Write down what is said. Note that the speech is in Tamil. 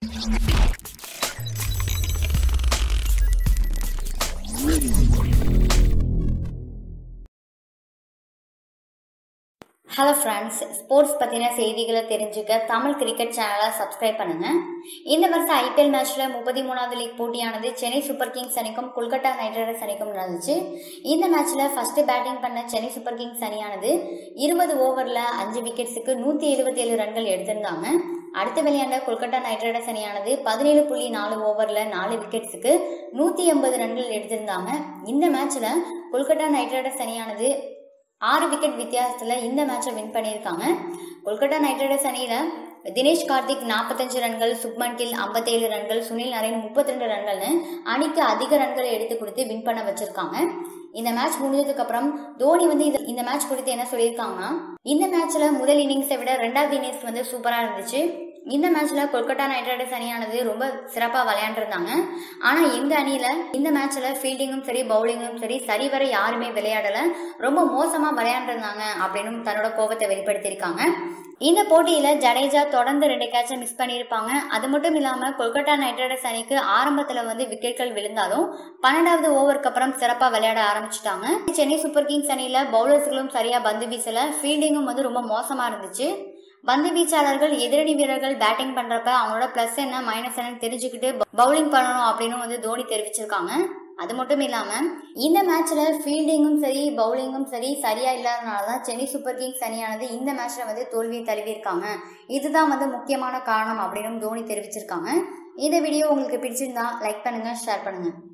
ஹலோ ஃப்ரெண்ட்ஸ் ஸ்போர்ட்ஸ் பற்றின செய்திகளை தெரிஞ்சுக்க தமிழ் கிரிக்கெட் சேனலை சப்ஸ்கிரைப் பண்ணுங்கள் இந்த வருஷம் ஐபிஎல் மேட்ச்சில் முப்பத்தி மூணாவது லீக் போட்டியானது சென்னை சூப்பர் கிங்ஸ் அணிக்கும் கொல்கத்தா நைட் ரைடர்ஸ் அணிக்கும் நடந்துச்சு இந்த மேட்ச்சில் ஃபஸ்ட்டு பேட்டிங் பண்ண சென்னை சூப்பர் கிங்ஸ் அணியானது இருபது ஓவரில் அஞ்சு விக்கெட்ஸுக்கு நூற்றி எழுபத்தி ஏழு ரன்கள் எடுத்திருந்தாங்க அடுத்த விளையாண்ட கொல்கத்தா நைட் ரைடர்ஸ் அணியானது பதினேழு புள்ளி நாலு ஓவரில் நாலு விக்கெட்ஸுக்கு நூற்றி எண்பது ரன்கள் எடுத்திருந்தாங்க இந்த மேட்ச்சில் கொல்கத்தா நைட் ரைடர்ஸ் அணியானது ஆறு விக்கெட் வித்தியாசத்தில் இந்த மேட்சை வின் பண்ணியிருக்காங்க கொல்கத்தா நைட் ரைடர்ஸ் அணியில் தினேஷ் கார்த்திக் நாற்பத்தஞ்சு ரன்கள் சுப்மன் கில் ஐம்பத்தேழு ரன்கள் சுனில் நரேன் முப்பத்தி ரெண்டு ரன்கள்னு அணிக்கு அதிக ரன்களை எடுத்து கொடுத்து வின் பண்ண வச்சிருக்காங்க இந்த மேட்ச் முடிஞ்சதுக்கு அப்புறம் தோனி வந்து இது இந்த மேட்ச் குறித்து என்ன சொல்லியிருக்காங்கன்னா இந்த மேட்ச்ல முதல் இன்னிங்ஸை விட ரெண்டாவது இன்னிங்ஸ் வந்து சூப்பரா இருந்துச்சு இந்த மேட்ச்ல கொல்கத்தா நைட் ரைடர்ஸ் அணியானது ரொம்ப சிறப்பா விளையாண்டுருந்தாங்க ஆனா எங்க அணியில இந்த மேட்ச்ல ஃபீல்டிங்கும் சரி பவுலிங்கும் சரி சரிவர யாருமே விளையாடல ரொம்ப மோசமா விளையாண்டுருந்தாங்க அப்படின்னு தன்னோட கோபத்தை வெளிப்படுத்தியிருக்காங்க இந்த போட்டியில ஜடேஜா தொடர்ந்து ரெண்டு கேட்சை மிஸ் பண்ணியிருப்பாங்க அது மட்டும் இல்லாம கொல்கத்தா நைட் ரைடர்ஸ் அணிக்கு ஆரம்பத்துல வந்து விக்கெட்கள் விழுந்தாலும் பன்னெண்டாவது ஓவருக்கு அப்புறம் சிறப்பா விளையாட ஆரம்பிச்சிட்டாங்க சென்னை சூப்பர் கிங்ஸ் அணியில பவுலர்ஸ்களும் சரியா பந்து வீசல ஃபீல்டிங்கும் வந்து ரொம்ப மோசமா இருந்துச்சு பந்து வீச்சாளர்கள் எதிரணி வீரர்கள் பேட்டிங் பண்றப்ப அவங்களோட பிளஸ் என்ன மைனஸ் என்னன்னு தெரிஞ்சுக்கிட்டு பவுலிங் பண்ணணும் அப்படின்னு வந்து தோனி தெரிவிச்சிருக்காங்க அது மட்டும் இல்லாம இந்த மேட்ச்ல ஃபீல்டிங்கும் சரி பவுலிங்கும் சரி சரியா இல்லாதனால தான் சென்னை சூப்பர் கிங்ஸ் அணியானது இந்த மேட்ச்ல வந்து தோல்வியை தழுவியிருக்காங்க இதுதான் வந்து முக்கியமான காரணம் அப்படின்னு தோனி தெரிவிச்சிருக்காங்க இந்த வீடியோ உங்களுக்கு பிடிச்சிருந்தா லைக் பண்ணுங்க ஷேர் பண்ணுங்க